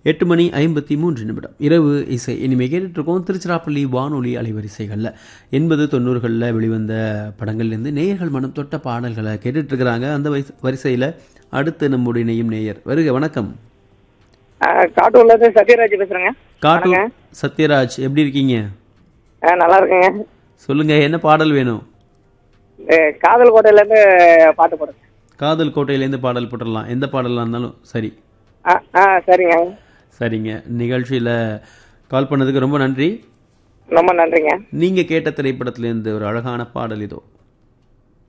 எட்டு மணி ஐம்பத்தி மூன்று நிமிடம் இரவு இசை இனிமே கேட்டுட்ருக்கோம் திருச்சிராப்பள்ளி வானொலி அலைவரிசைகளில் எண்பது தொண்ணூறுகளில் வெளிவந்த படங்கள்லேருந்து நேயர்கள் மனம் தொட்ட பாடல்களை கேட்டுட்ருக்குறாங்க அந்த வரிசை வரிசையில் அடுத்து நம்முடைய இணையும் நேயர் வருக வணக்கம் ஆ, காட்டூர்ல இருந்து சத்யராஜ் பேசுறேங்க காட்டூர் வணக்கம். சத்யராஜ் எப்படி இருக்கீங்க ஆ, நல்லா இருக்குங்க சொல்லுங்க என்ன பாடல் வேணும் ஏ, காதல் கோட்டையில இருந்து பாட்டு போடுங்க காதல் கோட்டையிலேருந்து பாடல் போட்டுடலாம் எந்த பாடலாக இருந்தாலும் சரி ஆ ஆ சரிங்க சரிங்க நிகழ்ச்சியில் கால் பண்ணதுக்கு ரொம்ப நன்றி ரொம்ப நன்றிங்க நீங்கள் கேட்ட திரைப்படத்திலேருந்து ஒரு அழகான பாடல் இதோ